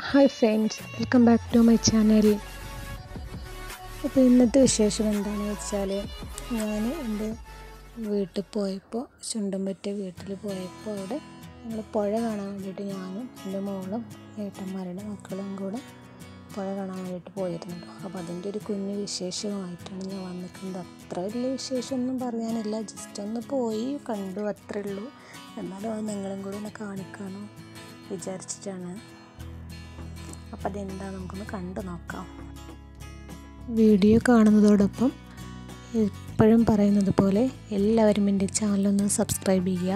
hi friends welcome back to my channel അപ്പോൾ ഇന്നത്തെ വിശേഷം എന്താണെന്ന് വെച്ചാൽ ഞാൻ എൻ്റെ വീട്ടിൽ പോയപ്പോൾ ചുണ്ടമ്പറ്റ വീട്ടിൽ പോയപ്പോൾ അവിടെ ഞങ്ങൾ പുഴ കാണാൻ വേണ്ടിയിട്ട് ഞാനും എൻ്റെ മോളും ഏട്ടന്മാരുടെ മക്കളും കൂടെ പുഴ കാണാൻ വേണ്ടിയിട്ട് പോയിരുന്നു അപ്പോൾ അതിൻ്റെ ഒരു കുഞ്ഞു വിശേഷമായിട്ടാണ് ഞാൻ വന്നിട്ടുണ്ട് അത്ര വലിയ വിശേഷമൊന്നും പറയാനില്ല ജസ്റ്റ് ഒന്ന് പോയി കണ്ടു അത്രേ ഉള്ളൂ എന്നാലും അത് നിങ്ങളും കൂടി ഒന്ന് കാണിക്കാമെന്ന് വിചാരിച്ചിട്ടാണ് അപ്പം അതെന്താ നമുക്കൊന്ന് കണ്ടു നോക്കാം വീഡിയോ കാണുന്നതോടൊപ്പം എപ്പോഴും പറയുന്നത് പോലെ എല്ലാവരും എൻ്റെ ചാനലൊന്ന് സബ്സ്ക്രൈബ് ചെയ്യുക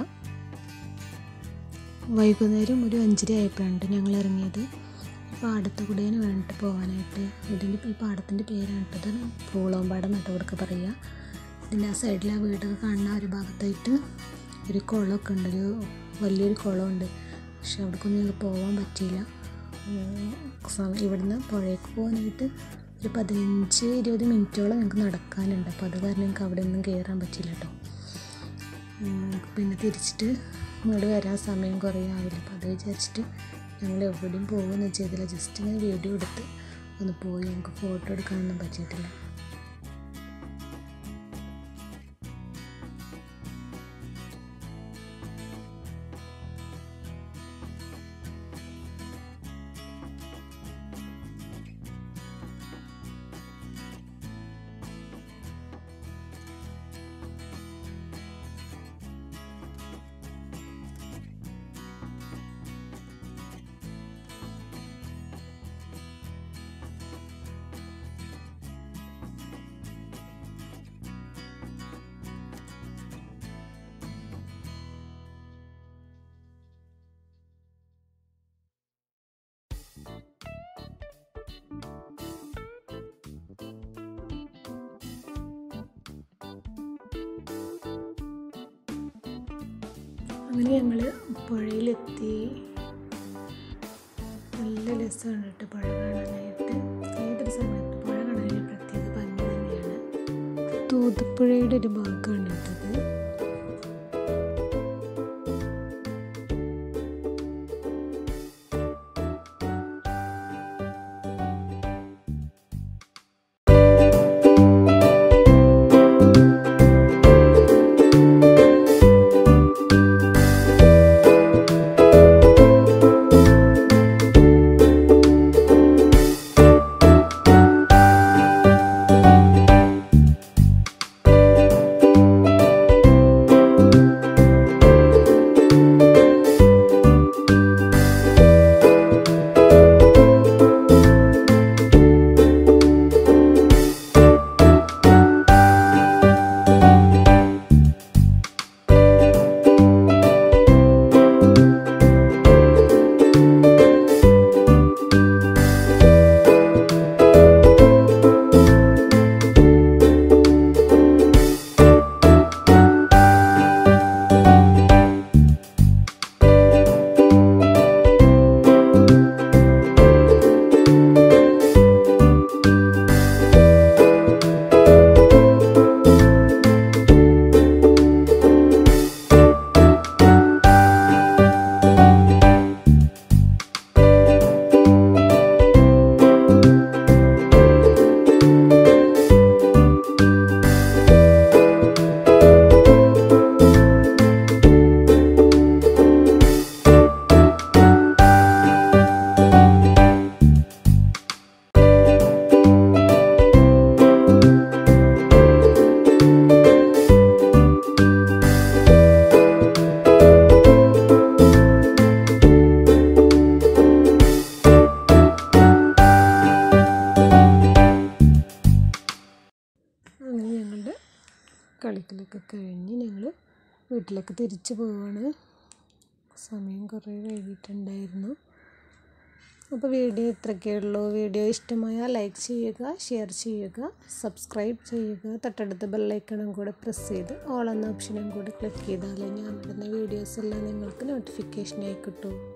വൈകുന്നേരം ഒരു അഞ്ചര ആയപ്പോഴാണ് ഞങ്ങൾ ഇറങ്ങിയത് പാടത്ത് കൂടെയാണ് വേണ്ടിട്ട് പോകാനായിട്ട് ഇതിൻ്റെ ഈ പാടത്തിൻ്റെ പേരാണ് ഇട്ടത് പൂളോമ്പാടം നട്ടവർക്ക് പറയുക ഇതിൻ്റെ ആ സൈഡിൽ ആ വീടൊക്കെ കാണുന്ന ഒരു ഭാഗത്തായിട്ട് ഒരു കുളമൊക്കെ ഉണ്ട് ഒരു വലിയൊരു കുളമുണ്ട് പക്ഷെ അവിടേക്കൊന്നും ഞങ്ങൾക്ക് പോകാൻ പറ്റിയില്ല ഇവിടുന്ന് പുഴയ്ക്ക് പോകാനായിട്ട് ഒരു പതിനഞ്ച് ഇരുപത് മിനിറ്റോളം ഞങ്ങൾക്ക് നടക്കാനുണ്ട് അപ്പോൾ അത് കാരണം ഞങ്ങൾക്ക് അവിടെ ഒന്നും കയറാൻ പറ്റില്ല കേട്ടോ പിന്നെ തിരിച്ചിട്ട് ഇങ്ങോട്ട് വരാൻ സമയം കുറേ ആവില്ല അപ്പോൾ അത് വിചാരിച്ചിട്ട് ഞങ്ങൾ എവിടെയും പോകുമെന്ന് ചെയ്തില്ല ജസ്റ്റ് ഇങ്ങനെ വീഡിയോ എടുത്ത് ഒന്ന് പോയി ഞങ്ങൾക്ക് ഫോട്ടോ എടുക്കാനൊന്നും പറ്റിയിട്ടില്ല അങ്ങനെ ഞങ്ങൾ പുഴയിലെത്തി നല്ല രസമാണ് കേട്ടോ പുഴ കാണാനായിട്ട് ഏതൊരു സമയത്ത് പുഴ കാണാൻ പ്രത്യേക ഭംഗി തന്നെയാണ് തൂതപ്പുഴയുടെ ഒരു ഭാഗമാണ് ഇട്ടത് അങ്ങനെ ഞങ്ങളുടെ കളിക്കലൊക്കെ കഴിഞ്ഞ് ഞങ്ങൾ വീട്ടിലേക്ക് തിരിച്ചു പോവാണ് സമയം കുറേ വൈകിട്ടുണ്ടായിരുന്നു അപ്പോൾ വീഡിയോ ഇത്രയൊക്കെ ഉള്ളൂ വീഡിയോ ഇഷ്ടമായാൽ ലൈക്ക് ചെയ്യുക ഷെയർ ചെയ്യുക സബ്സ്ക്രൈബ് ചെയ്യുക തൊട്ടടുത്ത ബെല്ലൈക്കണും കൂടെ പ്രസ് ചെയ്ത് ഓൾ എന്ന ഓപ്ഷനും കൂടെ ക്ലിക്ക് ചെയ്താലേ ഞാൻ ഇടുന്ന വീഡിയോസ് എല്ലാം നിങ്ങൾക്ക് നോട്ടിഫിക്കേഷനായി കിട്ടും